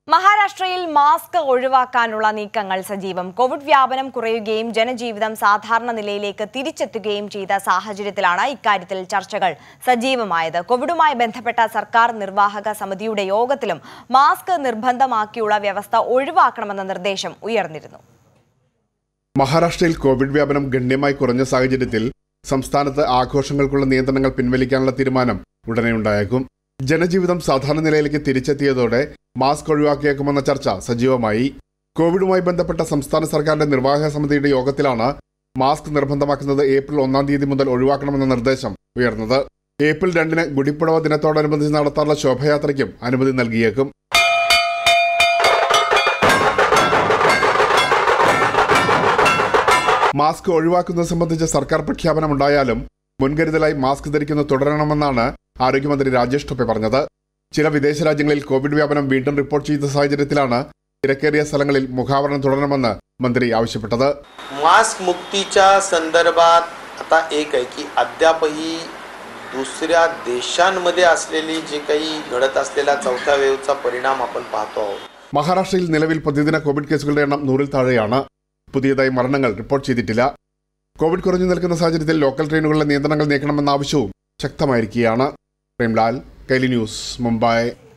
മഹാരാഷ്ട്രയിൽ മാസ്ക് ഒഴിവാക്കാനുള്ള നീക്കങ്ങൾ സജീവം കോവിഡ് വ്യാപനം കുറയുകയും ജനജീവിതം സാധാരണ നിലയിലേക്ക് തിരിച്ചെത്തുകയും ചെയ്ത സാഹചര്യത്തിലാണ് ഇക്കാര്യത്തിൽ ചർച്ചകൾ സജീവമായത് കോവിഡുമായി ബന്ധപ്പെട്ട സർക്കാർ നിർവാഹക സമിതിയുടെ യോഗത്തിലും മാസ്ക് നിർബന്ധമാക്കിയുള്ള വ്യവസ്ഥ ഒഴിവാക്കണമെന്ന നിർദ്ദേശം ഉയർന്നിരുന്നു മഹാരാഷ്ട്രയിൽ കോവിഡ് വ്യാപനം ഗണ്യമായി കുറഞ്ഞ സാഹചര്യത്തിൽ സംസ്ഥാനത്ത് ആഘോഷങ്ങൾക്കുള്ള നിയന്ത്രണങ്ങൾ പിൻവലിക്കാനുള്ള തീരുമാനം ഉടനെ ഉണ്ടായേക്കും ജനജീവിതം സാധാരണ നിലയിലേക്ക് തിരിച്ചെത്തിയതോടെ മാസ്ക് ഒഴിവാക്കിയേക്കുമെന്ന ചർച്ച സജീവമായി കോവിഡുമായി ബന്ധപ്പെട്ട സംസ്ഥാന സർക്കാരിന്റെ നിർവാഹക സമിതിയുടെ യോഗത്തിലാണ് മാസ്ക് നിർബന്ധമാക്കുന്നത് ഏപ്രിൽ ഒന്നാം തീയതി മുതൽ ഒഴിവാക്കണമെന്ന നിർദ്ദേശം ഉയർന്നത് ഏപ്രിൽ രണ്ടിന് ഗുഡിപ്പുടവ ദിനത്തോടനുബന്ധിച്ച് നടത്താറുള്ള ശോഭയാത്രയ്ക്കും അനുമതി നൽകിയേക്കും മാസ്ക് ഒഴിവാക്കുന്നത് സംബന്ധിച്ച് സർക്കാർ പ്രഖ്യാപനമുണ്ടായാലും മുൻകരുതലായി മാസ്ക് ധരിക്കുന്നത് തുടരണമെന്നാണ് ആരോഗ്യമന്ത്രി രാജേഷ് ടൊപ്പെ പറഞ്ഞത് ചില വിദേശ രാജ്യങ്ങളിൽ കോവിഡ് വ്യാപനം വീണ്ടും റിപ്പോർട്ട് ചെയ്ത സാഹചര്യത്തിലാണ് തിരക്കേറിയ സ്ഥലങ്ങളിൽ മുഖാവരണം തുടരണമെന്ന് മന്ത്രി ആവശ്യപ്പെട്ടത് मास्क मुक्तीच्या संदर्भात आता एक आहे की अद्यापही दुसऱ्या देशांमध्ये असलेली जे काही घडत असलेला चौथ्या वेव्हचा परिणाम आपण पाहतो आहोत മഹാരാഷ്ട്രയിൽ നിലവിൽ പ്രതിദിന കോവിഡ് കേസുകളുടെ എണ്ണം നൂറിൽ താഴെയാണ് പുതിയതായി മരണങ്ങൾ റിപ്പോർട്ട് ചെയ്തിട്ടില്ല കോവിഡ് കുറഞ്ഞു നിൽക്കുന്ന സാഹചര്യത്തിൽ ലോക്കൽ ട്രെയിനുകളിലെ നിയന്ത്രണങ്ങൾ നീക്കണമെന്ന ആവശ്യവും ശക്തമായിരിക്കുകയാണ് പ്രേംലാൽ കൈലി ന്യൂസ് മുംബൈ